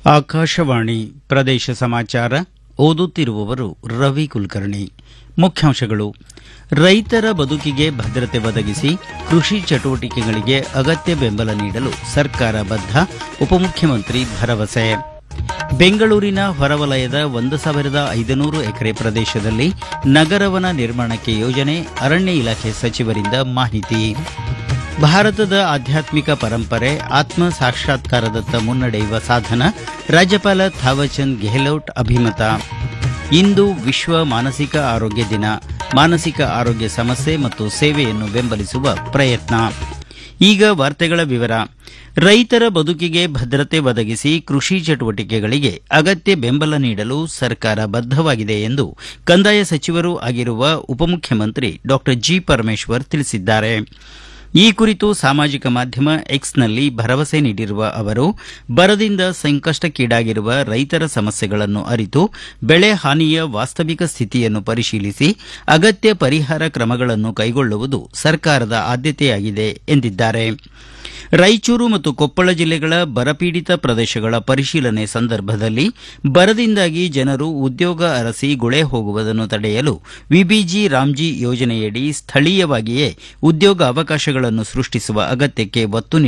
ಆಕಾಶವಾಣಿ ಪ್ರದೇಶ ಸಮಾಚಾರ ಓದುತ್ತಿರುವವರು ರವಿ ಕುಲಕರ್ಣಿ ಮುಖ್ಯಾಂಶಗಳು ರೈತರ ಬದುಕಿಗೆ ಭದ್ರತೆ ಒದಗಿಸಿ ಕೃಷಿ ಚಟುವಟಿಕೆಗಳಿಗೆ ಅಗತ್ಯ ಬೆಂಬಲ ನೀಡಲು ಸರ್ಕಾರ ಬದ್ಧ ಉಪಮುಖ್ಯಮಂತ್ರಿ ಭರವಸೆ ಬೆಂಗಳೂರಿನ ಹೊರವಲಯದ ಒಂದು ಸಾವಿರದ ಐದುನೂರು ಎಕರೆ ಪ್ರದೇಶದಲ್ಲಿ ನಗರವನ ನಿರ್ಮಾಣಕ್ಕೆ ಯೋಜನೆ ಅರಣ್ಯ ಇಲಾಖೆ ಸಚಿವರಿಂದ ಮಾಹಿತಿ ಭಾರತದ ಆಧ್ಯಾತ್ಮಿಕ ಪರಂಪರೆ ಆತ್ಮ ಸಾಕ್ಷಾತ್ಕಾರದತ್ತ ಮುನ್ನಡೆಯುವ ಸಾಧನ ರಾಜ್ಯಪಾಲ ಥಾವರ್ಚಂದ್ ಗೆಹ್ಲೋಟ್ ಅಭಿಮತ ಇಂದು ವಿಶ್ವ ಮಾನಸಿಕ ಆರೋಗ್ಯ ದಿನ ಮಾನಸಿಕ ಆರೋಗ್ಯ ಸಮಸ್ಯೆ ಮತ್ತು ಸೇವೆಯನ್ನು ಬೆಂಬಲಿಸುವ ಪ್ರಯತ್ನ ಈಗ ವಾರ್ತೆಗಳ ವಿವರ ರೈತರ ಬದುಕಿಗೆ ಭದ್ರತೆ ಒದಗಿಸಿ ಕೃಷಿ ಚಟುವಟಿಕೆಗಳಿಗೆ ಅಗತ್ಯ ಬೆಂಬಲ ನೀಡಲು ಸರ್ಕಾರ ಬದ್ದವಾಗಿದೆ ಎಂದು ಕಂದಾಯ ಸಚಿವರೂ ಆಗಿರುವ ಉಪಮುಖ್ಯಮಂತ್ರಿ ಡಾ ಜಿ ಪರಮೇಶ್ವರ್ ತಿಳಿಸಿದ್ದಾರೆ ಈ ಕುರಿತು ಸಾಮಾಜಿಕ ಮಾಧ್ಯಮ ಎಕ್ಸ್ನಲ್ಲಿ ಭರವಸೆ ನೀಡಿರುವ ಅವರು ಬರದಿಂದ ಸಂಕಷ್ಟಕ್ಕೀಡಾಗಿರುವ ರೈತರ ಸಮಸ್ಯೆಗಳನ್ನು ಅರಿತು ಬೆಳೆ ಹಾನಿಯ ವಾಸ್ತವಿಕ ಸ್ಥಿತಿಯನ್ನು ಪರಿಶೀಲಿಸಿ ಅಗತ್ಯ ಪರಿಹಾರ ಕ್ರಮಗಳನ್ನು ಕೈಗೊಳ್ಳುವುದು ಸರ್ಕಾರದ ಆದ್ಯತೆಯಾಗಿದೆ ಎಂದಿದ್ದಾರೆ ರಾಯಚೂರು ಮತ್ತು ಕೊಪ್ಪಳ ಜಿಲ್ಲೆಗಳ ಬರಪೀಡಿತ ಪ್ರದೇಶಗಳ ಪರಿಶೀಲನೆ ಸಂದರ್ಭದಲ್ಲಿ ಬರದಿಂದಾಗಿ ಜನರು ಉದ್ಯೋಗ ಅರಸಿ ಗುಳೆ ಹೋಗುವುದನ್ನು ತಡೆಯಲು ವಿಬಿಜಿ ರಾಮ್ಜಿ ಯೋಜನೆಯಡಿ ಸ್ಥಳೀಯವಾಗಿಯೇ ಉದ್ಯೋಗಾವಕಾಶಗಳನ್ನು ಸೃಷ್ಟಿಸುವ ಅಗತ್ಯಕ್ಕೆ ಒತ್ತು